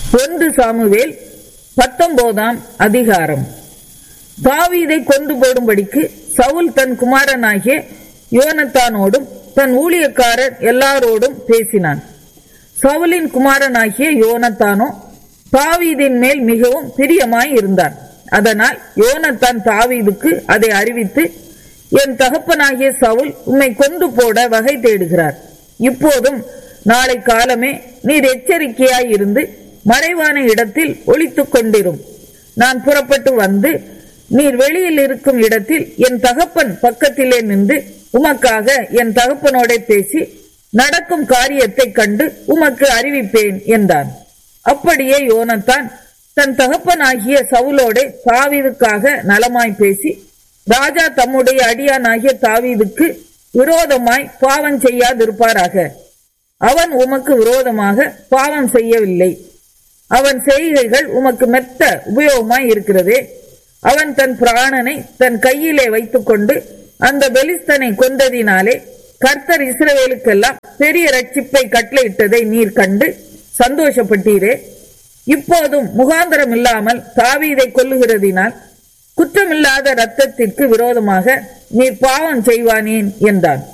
ஒன்று சாமுவேல் பத்தொன்பதாம் அதிகாரம் தாவீதை கொண்டு போடும்படிக்கு சவுல் தன் குமாரனாகிய யோனத்தானோடும் தன் ஊழியக்காரர் எல்லாரோடும் பேசினான் சவுலின் குமாரனாகிய யோனத்தானோ தாவீதின் மேல் மிகவும் பிரியமாய் இருந்தான் அதனால் யோனத்தான் தாவீதுக்கு அதை அறிவித்து என் தகப்பனாகிய சவுல் உம்மை கொண்டு போட வகை தேடுகிறார் இப்போதும் நாளை காலமே நீர் எச்சரிக்கையாய் இருந்து மறைவான இடத்தில் ஒளித்துக் கொண்டிரும் நான் புறப்பட்டு வந்து நீர் வெளியில் இருக்கும் இடத்தில் என் தகப்பன் பக்கத்திலே நின்று உமக்காக என் தகப்பனோட பேசி நடக்கும் காரியத்தை கண்டு உமக்கு அறிவிப்பேன் என்றான் அப்படியே யோனத்தான் தன் தகப்பனாகிய சவுலோடே தாவீதுக்காக நலமாய் பேசி ராஜா தம்முடைய அடியானாகிய தாவீதுக்கு விரோதமாய் பாவம் செய்யாதிருப்பாராக அவன் உமக்கு விரோதமாக பாவம் செய்யவில்லை அவன் செய்கைகள் உமக்கு மெத்த உபயோகமாய் இருக்கிறதே அவன் தன் பிராணனை தன் கையிலே வைத்துக்கொண்டு அந்த பெலிஸ்தனை கொண்டதினாலே கர்த்தர் இஸ்ரவேலுக்கெல்லாம் பெரிய ரட்சிப்பை கட்டளையிட்டதை நீர் கண்டு சந்தோஷப்பட்டீரே இப்போதும் முகாந்திரம் இல்லாமல் தாவீதை கொல்லுகிறதினால் குற்றமில்லாத இரத்தத்திற்கு விரோதமாக நீர் பாவம் செய்வானேன் என்றான்